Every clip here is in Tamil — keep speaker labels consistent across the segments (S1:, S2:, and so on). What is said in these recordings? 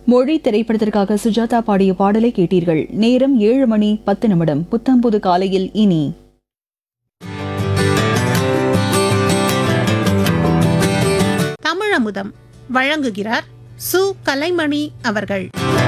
S1: மொழி திரைப்படத்திற்காக சுஜாதா பாடிய பாடலை கேட்டீர்கள் நேரம் ஏழு மணி பத்து நிமிடம் புத்தம்புது காலையில் இனி
S2: தமிழமுதம் வழங்குகிறார் சு கலைமணி அவர்கள்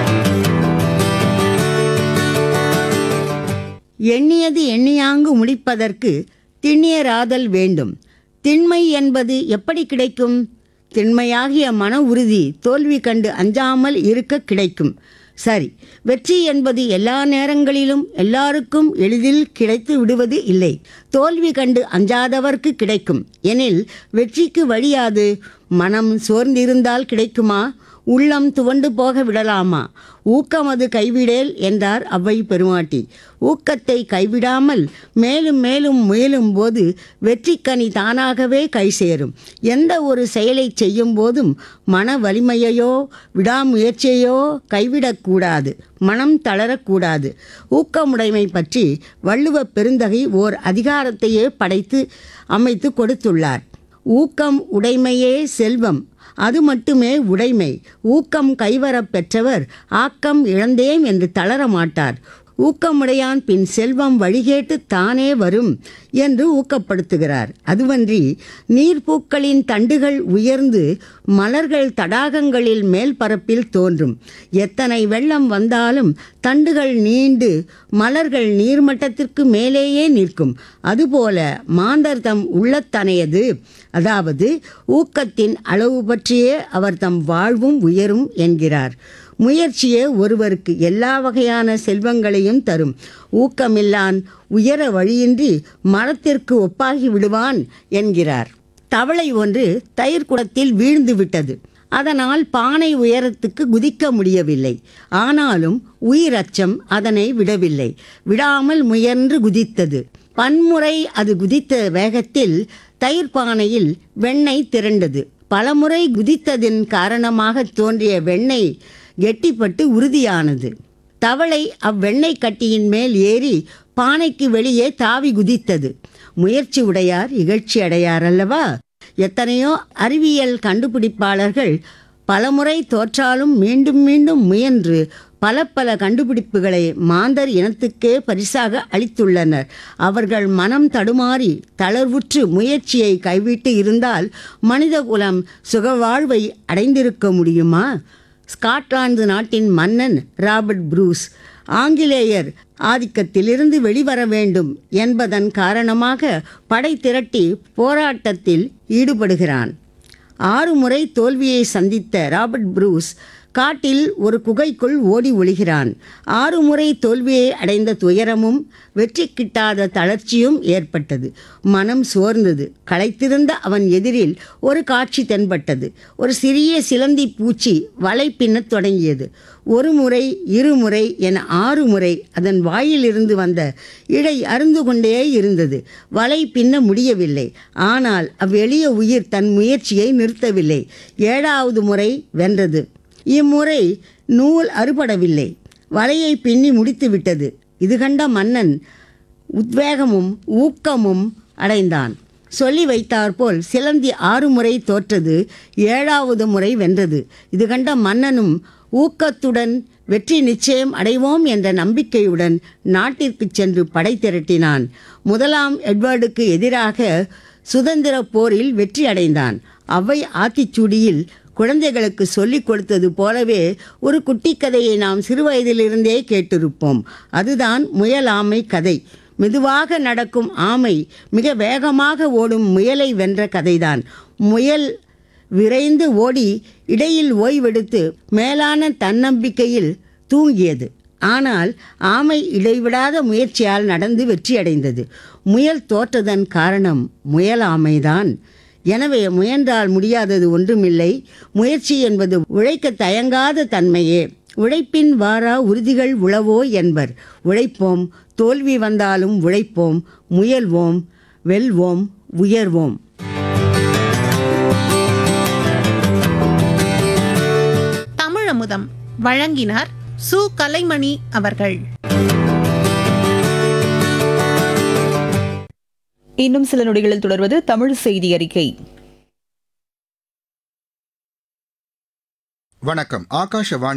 S3: எண்ணியது எண்ணியாங்கு முடிப்பதற்கு திண்ணியராதல் வேண்டும் திண்மை என்பது எப்படி கிடைக்கும் திண்மையாகிய மன உறுதி தோல்வி கண்டு அஞ்சாமல் இருக்க கிடைக்கும் சரி வெற்றி என்பது எல்லா நேரங்களிலும் எல்லாருக்கும் எளிதில் கிடைத்து விடுவது இல்லை தோல்வி கண்டு அஞ்சாதவர்க்கு கிடைக்கும் எனில் வெற்றிக்கு வழியாது மனம் சோர்ந்திருந்தால் கிடைக்குமா உள்ளம் துவண்டு போக விடலாமா ஊக்கமது கைவிடேல் என்றார் அவ்வை பெருமாட்டி ஊக்கத்தை கைவிடாமல் மேலும் மேலும் முயலும் போது வெற்றிக்கனி தானாகவே கை சேரும் எந்த ஒரு செயலை செய்யும் போதும் மன வலிமையையோ விடாமுயற்சியையோ கைவிடக்கூடாது மனம் தளரக்கூடாது ஊக்கமுடைமை பற்றி வள்ளுவ பெருந்தகை ஓர் அதிகாரத்தையே படைத்து அமைத்து கொடுத்துள்ளார் ஊக்கம் உடைமையே செல்வம் அது மட்டுமே உடைமை ஊக்கம் கைவரப் பெற்றவர் ஆக்கம் இழந்தேன் என்று தளர மாட்டார் ஊக்கமுடையான் பின் செல்வம் வழிகேட்டு தானே வரும் என்று ஊக்கப்படுத்துகிறார் அதுவன்றி நீர்ப்பூக்களின் தண்டுகள் உயர்ந்து மலர்கள் தடாகங்களில் மேல் பரப்பில் தோன்றும் எத்தனை வெள்ளம் வந்தாலும் தண்டுகள் நீண்டு மலர்கள் நீர்மட்டத்திற்கு மேலேயே நிற்கும் அதுபோல மாந்தர் தம் உள்ளத்தனையது அதாவது ஊக்கத்தின் அளவு பற்றியே அவர் தம் வாழ்வும் உயரும் என்கிறார் முயற்சியே ஒருவருக்கு எல்லா வகையான செல்வங்களையும் தரும் ஊக்கமில்லான் உயர வழியின்றி மரத்திற்கு ஒப்பாகி விடுவான் என்கிறார் தவளை ஒன்று தயிர் குடத்தில் வீழ்ந்து விட்டது அதனால் பானை உயரத்துக்கு குதிக்க முடியவில்லை ஆனாலும் உயிரச்சம் அதனை விடவில்லை விடாமல் முயன்று குதித்தது பன்முறை அது குதித்த வேகத்தில் தயிர் பானையில் வெண்ணெய் திரண்டது பலமுறை குதித்ததின் காரணமாக தோன்றிய வெண்ணெய் கெட்டிப்பட்டு உறுதியானது தவளை அவ்வெண்ணெய் கட்டியின் மேல் ஏறி பானைக்கு வெளியே தாவி குதித்தது முயற்சி உடையார் இகழ்ச்சி அடையார் அல்லவா எத்தனையோ அறிவியல் கண்டுபிடிப்பாளர்கள் பலமுறை தோற்றாலும் மீண்டும் மீண்டும் முயன்று பல பல கண்டுபிடிப்புகளை மாந்தர் இனத்துக்கே பரிசாக அளித்துள்ளனர் அவர்கள் மனம் தடுமாறி தளர்வுற்று முயற்சியை கைவிட்டு இருந்தால் மனிதகுலம் சுகவாழ்வை அடைந்திருக்க முடியுமா ஸ்காட்லாந்து நாட்டின் மன்னன் ராபர்ட் ப்ரூஸ் ஆங்கிலேயர் ஆதிக்கத்திலிருந்து வெளிவர வேண்டும் என்பதன் காரணமாக படை திரட்டி போராட்டத்தில் ஈடுபடுகிறான் ஆறு முறை தோல்வியை சந்தித்த ராபர்ட் ப்ரூஸ் காட்டில் ஒரு குகைக்குள் ஓடி ஒளிகிறான் ஆறு முறை தோல்வியை அடைந்த துயரமும் வெற்றி கிட்டாத தளர்ச்சியும் ஏற்பட்டது மனம் சோர்ந்தது களைத்திருந்த அவன் எதிரில் ஒரு காட்சி தென்பட்டது ஒரு சிறிய சிலந்தி பூச்சி வலை பின்னத் தொடங்கியது ஒரு முறை இருமுறை என ஆறு முறை அதன் வாயிலிருந்து வந்த இடை அருந்து கொண்டே இருந்தது வலை பின்ன முடியவில்லை ஆனால் அவ்வெளிய உயிர் தன் முயற்சியை நிறுத்தவில்லை ஏழாவது முறை வென்றது இம்முறை நூல் அறுபடவில்லை வலையை பின்னி முடித்து விட்டது இது கண்ட மன்னன் உத்வேகமும் ஊக்கமும் அடைந்தான் சொல்லி வைத்தாற்போல் சிலந்தி ஆறு முறை தோற்றது ஏழாவது முறை வென்றது இது கண்ட மன்னனும் ஊக்கத்துடன் வெற்றி நிச்சயம் அடைவோம் என்ற நம்பிக்கையுடன் நாட்டிற்கு சென்று படை திரட்டினான் முதலாம் எட்வர்டுக்கு எதிராக சுதந்திர போரில் வெற்றி அடைந்தான் அவை ஆத்திச்சூடியில் குழந்தைகளுக்கு சொல்லிக் கொடுத்தது போலவே ஒரு குட்டி கதையை நாம் சிறுவயதிலிருந்தே கேட்டிருப்போம் அதுதான் முயலாமை கதை மெதுவாக நடக்கும் ஆமை மிக வேகமாக ஓடும் முயலை வென்ற கதைதான் முயல் விரைந்து ஓடி இடையில் ஓய்வெடுத்து மேலான தன்னம்பிக்கையில் தூங்கியது ஆனால் ஆமை இடைவிடாத முயற்சியால் நடந்து வெற்றியடைந்தது முயல் தோற்றதன் காரணம் முயல் ஆமைதான் எனவே முயன்றால் முடியாதது ஒன்றுமில்லை முயற்சி என்பது உழைக்க தயங்காத தன்மையே உழைப்பின் வாரா உறுதிகள் உளவோ என்பர் உழைப்போம் தோல்வி வந்தாலும் உழைப்போம் முயல்வோம் வெல்வோம் உயர்வோம்
S2: தமிழமுதம் வழங்கினார் சு கலைமணி அவர்கள்
S1: இன்னும் சில நொடிகளில் தொடர்வது தமிழ் செய்தி அறிக்கை
S4: வணக்கம் ஆகாஷவாணி